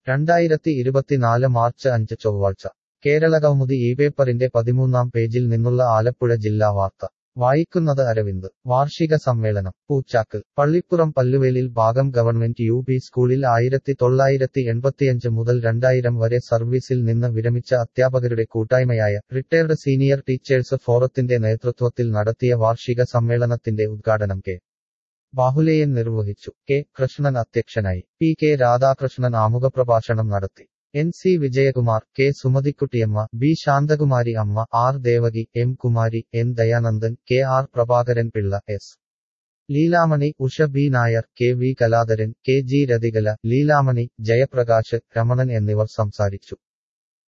രണ്ടായിരത്തി ഇരുപത്തിനാല് മാർച്ച് അഞ്ച് ചൊവ്വാഴ്ച കേരളകൗമുദി ഈ പേപ്പറിന്റെ പതിമൂന്നാം പേജിൽ നിന്നുള്ള ആലപ്പുഴ ജില്ലാ വാർത്ത വായിക്കുന്നത് അരവിന്ദ് വാർഷിക സമ്മേളനം പൂച്ചാക്ക് പള്ളിപ്പുറം പല്ലുവേലിൽ ഭാഗം ഗവൺമെന്റ് യു പി സ്കൂളിൽ ആയിരത്തി തൊള്ളായിരത്തി എൺപത്തിയഞ്ച് മുതൽ രണ്ടായിരം വരെ സർവീസിൽ നിന്ന് വിരമിച്ച അധ്യാപകരുടെ കൂട്ടായ്മയായ റിട്ടയർഡ് സീനിയർ ടീച്ചേഴ്സ് ഫോറത്തിന്റെ നേതൃത്വത്തിൽ നടത്തിയ വാർഷിക സമ്മേളനത്തിന്റെ ഉദ്ഘാടനം കെ ബാഹുലേയൻ നിർവഹിച്ചു കെ കൃഷ്ണൻ അധ്യക്ഷനായി പി കെ രാധാകൃഷ്ണൻ ആമുഖപ്രഭാഷണം നടത്തി N C Vijayakumar K Sumathikuttyamma B Santhakumari Amma R Devaki M Kumari N Dayanandan K R Prabhakaran Pillai S Leelamani Usha B Nair K V Kaladharan K G Rathikala Leelamani Jayaprakash Ramanan എന്നിവർ സംസാരിച്ചു